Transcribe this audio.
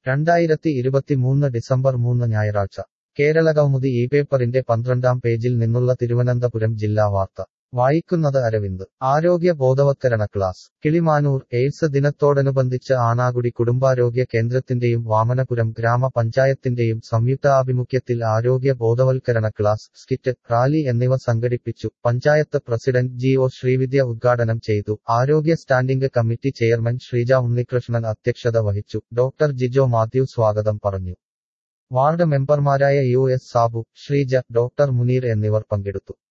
രണ്ടായിരത്തി ഇരുപത്തിമൂന്ന് ഡിസംബർ മൂന്ന് ഞായറാഴ്ച കേരളകൗമുദി ഈ പേപ്പറിന്റെ പന്ത്രണ്ടാം പേജിൽ നിന്നുള്ള തിരുവനന്തപുരം ജില്ലാ വാർത്ത വായിക്കുന്നത് അരവിന്ദ് ആരോഗ്യ ബോധവത്കരണ ക്ലാസ് കിളിമാനൂർ എയ്ഡ്സ് ദിനത്തോടനുബന്ധിച്ച് ആണാകുടി കുടുംബാരോഗ്യ കേന്ദ്രത്തിന്റെയും വാമനപുരം ഗ്രാമപഞ്ചായത്തിന്റെയും സംയുക്താഭിമുഖ്യത്തിൽ ആരോഗ്യ ബോധവൽക്കരണ ക്ലാസ് സ്കിറ്റ് റാലി എന്നിവ സംഘടിപ്പിച്ചു panchayat president G O Sreevidya ഉദ്ഘാടനം ചെയ്തു ആരോഗ്യ standing committee chairman Sreeja Unnikrishnan അധ്യക്ഷത വഹിച്ചു ഡോക്ടർ ജിജോ മാത്യു സ്വാഗതം പറഞ്ഞു വാർഡ് മെമ്പർമാരായ U S Sabu Sreeja doctor Muneer എന്നിവർ പങ്കെടുത്തു